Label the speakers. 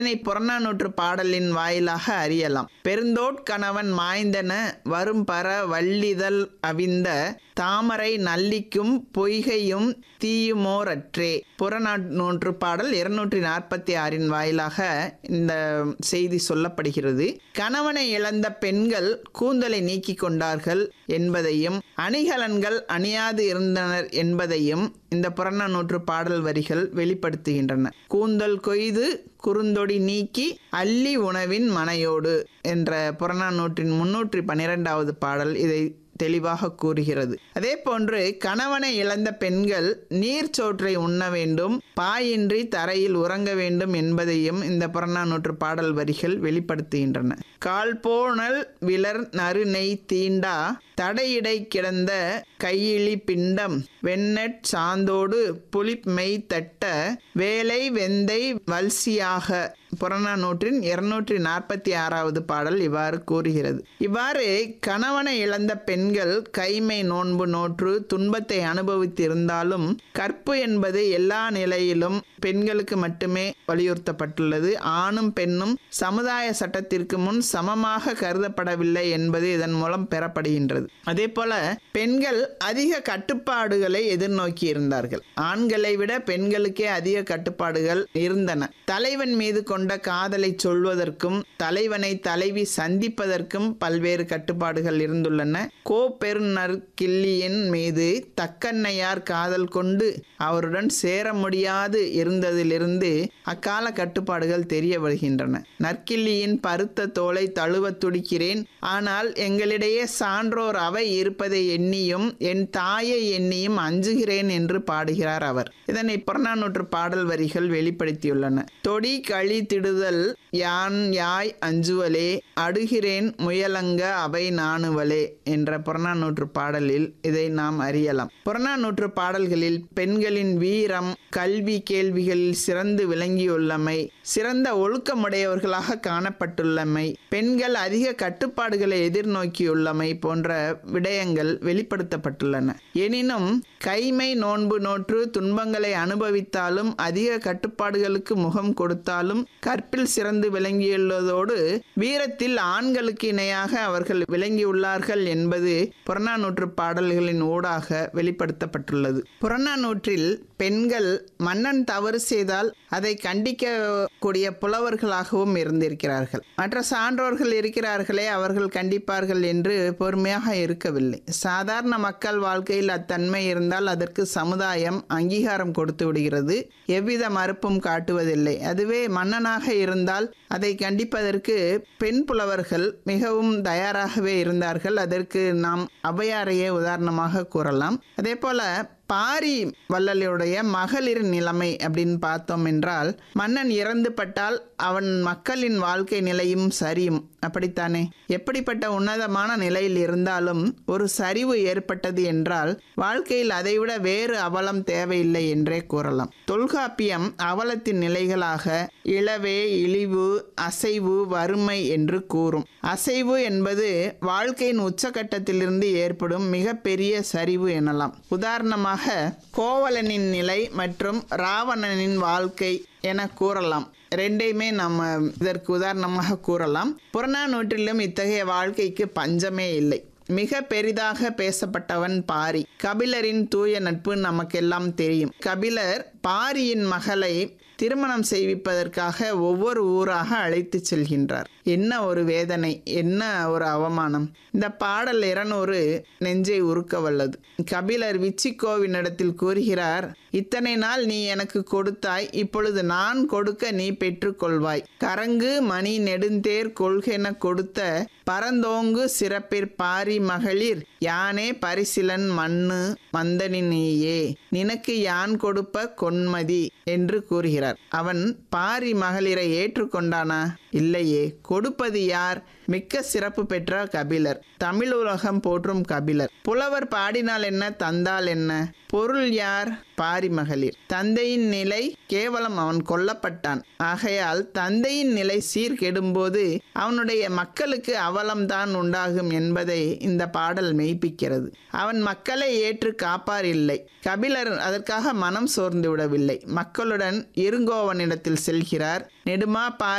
Speaker 1: இதனை புறநானூற்று பாடலின் வாயிலாக அறியலாம் பெருந்தோட் கணவன் மாய்ந்தன வரும் பர வள்ளிதழ் அவிந்த தாமரை நல்லிக்கும் பொய்கையும் தீயுமோரற்றே புறநானூற்று பாடல் இருநூற்றி நாற்பத்தி ஆறின் வாயிலாக இந்த செய்தி சொல்லப்படுகிறது கணவனை இழந்த பெண்கள் கூந்தலை நீக்கிக் கொண்டார்கள் என்பதையும் அணிகலன்கள் அணியாது இருந்தனர் என்பதையும் இந்த புறநானூற்று பாடல் வரிகள் வெளிப்படுத்துகின்றன கூந்தல் கொய்து குறுந்தொடி நீக்கி அள்ளி உணவின் மனையோடு என்ற புறநானூற்றின் முன்னூற்றி பன்னிரெண்டாவது பாடல் இதை தெளிவாக கூறுகிறது அதே போன்று கணவனை இழந்த பெண்கள் நீர் சோற்றை உண்ண வேண்டும் பாயின்றி தரையில் உறங்க வேண்டும் என்பதையும் இந்த புறநானூற்று பாடல் வரிகள் வெளிப்படுத்துகின்றன கால் போனல் விலர் நறு நெய் தீண்டா தடையிடை கிடந்த கையிலி பிண்டம் வெண்ணெட் சாந்தோடு புலிப்மெய் தட்ட வேலை வெந்தை வல்சியாக புறநானூற்றின் இருநூற்றி நாற்பத்தி ஆறாவது பாடல் இவ்வாறு கூறுகிறது இவ்வாறு கணவனை இழந்த பெண்கள் கைமை நோன்பு நோற்று துன்பத்தை அனுபவித்திருந்தாலும் கற்பு என்பது எல்லா நிலையிலும் பெண்களுக்கு மட்டுமே வலியுறுத்தப்பட்டுள்ளது ஆணும் பெண்ணும் சமுதாய சட்டத்திற்கு முன் சமமாக கருதப்படவில்லை என்பது இதன் மூலம் பெறப்படுகின்றது அதே போல பெண்கள் அதிக கட்டுப்பாடுகளை எதிர்நோக்கி இருந்தார்கள் ஆண்களை விட பெண்களுக்கே அதிக கட்டுப்பாடுகள் இருந்தன தலைவன் மீது கொண்ட காதலை சொல்வதற்கும் தலைவனை தலைவி சந்திப்பதற்கும் பல்வேறு கட்டுப்பாடுகள் இருந்துள்ளன கோ பெருநர் கிள்ளியின் மீது தக்கண்ணையார் காதல் கொண்டு அவருடன் சேர முடியாது இருந்ததிலிருந்து அக்கால கட்டுப்பாடுகள் தெரிய வருகின்றன நற்கிள்ளியின் பருத்த தோலை தழுவ துடிக்கிறேன் ஆனால் எங்களிடையே சான்றோர் அவை இருப்பதை எண்ணியும் என் தாயை எண்ணியும் அஞ்சுகிறேன் என்று பாடுகிறார் அவர் இதனை புறநானூற்று பாடல் வரிகள் வெளிப்படுத்தியுள்ளன தொடி கழி திடுதல் யான் யாய் அஞ்சுவலே அடுகிறேன் முயலங்க அவை நாணுவலே என்ற புறநானூற்று பாடலில் இதை நாம் அறியலாம் புறநானூற்று பாடல்களில் பெண்களின் வீரம் கல்வி கேள்விகளில் சிறந்து விளங்கியுள்ளமை சிறந்த ஒழுக்கமுடையவர்களாக காணப்பட்டுள்ளமை பெண்கள் அதிக கட்டுப்பாடுகளை எதிர்நோக்கியுள்ளமை போன்ற விடயங்கள் வெளிப்படுத்தப்பட்டுள்ளன எனினும் கைமை நோன்பு நோற்று துன்பங்களை அனுபவித்தாலும் அதிக கட்டுப்பாடுகளுக்கு முகம் கொடுத்தாலும் கற்பில் சிறந்து விளங்கியுள்ளதோடு வீரத்தில் ஆண்களுக்கு இணையாக அவர்கள் விளங்கியுள்ளார்கள் என்பது புறநானூற்று பாடல்களின் ஊடாக வெளிப்படுத்தப்பட்டுள்ளது புறநானூற்றில் பெண்கள் மன்னன் தவறு செய்தால் அதை கண்டிக்கக்கூடிய புலவர்களாகவும் இருந்திருக்கிறார்கள் மற்ற சான்றோர்கள் இருக்கிறார்களே அவர்கள் கண்டிப்பார்கள் என்று பொறுமையாக இருக்கவில்லை சாதாரண மக்கள் வாழ்க்கையில் அத்தன்மை இருந்தால் அதற்கு சமுதாயம் அங்கீகாரம் கொடுத்து விடுகிறது எவ்வித மறுப்பும் காட்டுவதில்லை அதுவே மன்னனாக இருந்தால் அதை கண்டிப்பதற்கு பெண் புலவர்கள் மிகவும் தயாராகவே இருந்தார்கள் அதற்கு நாம் ஔவையாரையே உதாரணமாக கூறலாம் அதே போல பாரி வள்ளலுடைய மகளிர் நிலைமை அப்படின்னு பார்த்தோம் என்றால் மன்னன் இறந்து பட்டால் அவன் மக்களின் வாழ்க்கை நிலையும் சரியும் அப்படித்தானே எப்படிப்பட்ட உன்னதமான நிலையில் இருந்தாலும் ஒரு சரிவு ஏற்பட்டது என்றால் வாழ்க்கையில் அதைவிட வேறு அவலம் தேவையில்லை என்றே கூறலாம் தொல்காப்பியம் அவலத்தின் நிலைகளாக இளவே இழிவு அசைவு வறுமை என்று கூறும் அசைவு என்பது வாழ்க்கையின் உச்சகட்டத்திலிருந்து ஏற்படும் மிகப்பெரிய சரிவு எனலாம் உதாரணமாக கோவலனின் நிலை மற்றும் ராவணனின் வாழ்க்கை என கூறலாம் ரெண்டையுமே நம்ம இதற்கு உதாரணமாக கூறலாம் புறநானூற்றிலும் இத்தகைய வாழ்க்கைக்கு பஞ்சமே இல்லை மிக பெரிதாக பேசப்பட்டவன் பாரி கபிலரின் தூய நட்பு நமக்கெல்லாம் தெரியும் கபிலர் பாரியின் மகளை திருமணம் செய்விப்பதற்காக ஒவ்வொரு ஊராக அழைத்து செல்கின்றார் என்ன ஒரு வேதனை என்ன ஒரு அவமானம் இந்த பாடல் இருநூறு நெஞ்சை உருக்க வல்லது கபிலர் விச்சிக்கோவினிடத்தில் கூறுகிறார் இத்தனை நாள் நீ எனக்கு கொடுத்தாய் இப்பொழுது நான் கொடுக்க நீ பெற்றுக்கொள்வாய் கரங்கு மணி நெடுந்தேர் கொள்கென கொடுத்த பரந்தோங்கு சிறப்பிற் பாரி மகளிர் யானே பரிசிலன் மண்ணு மந்தனினியே நினக்கு யான் கொடுப்ப கொன்மதி என்று கூறுகிறார் அவன் பாரி மகளிரை ஏற்றுக்கொண்டானா இல்லையே கொடுப்பது யார் மிக்க சிறப்பு பெற்ற கபிலர் தமிழ் உலகம் போற்றும் கபிலர் புலவர் பாடினால் என்ன தந்தால் என்ன பொருள் யார் பாரி மகளிர் தந்தையின் நிலை கேவலம் அவன் கொல்லப்பட்டான் ஆகையால் தந்தையின் நிலை சீர்கெடும்போது அவனுடைய மக்களுக்கு அவலம்தான் உண்டாகும் என்பதை இந்த பாடல் மெய்ப்பிக்கிறது அவன் மக்களை ஏற்று காப்பார் இல்லை கபிலர் அதற்காக மனம் சோர்ந்து விடவில்லை மக்கள் மக்களுடன் இருங்கோவனிடத்தில் செல்கிறார் நெடுமா பா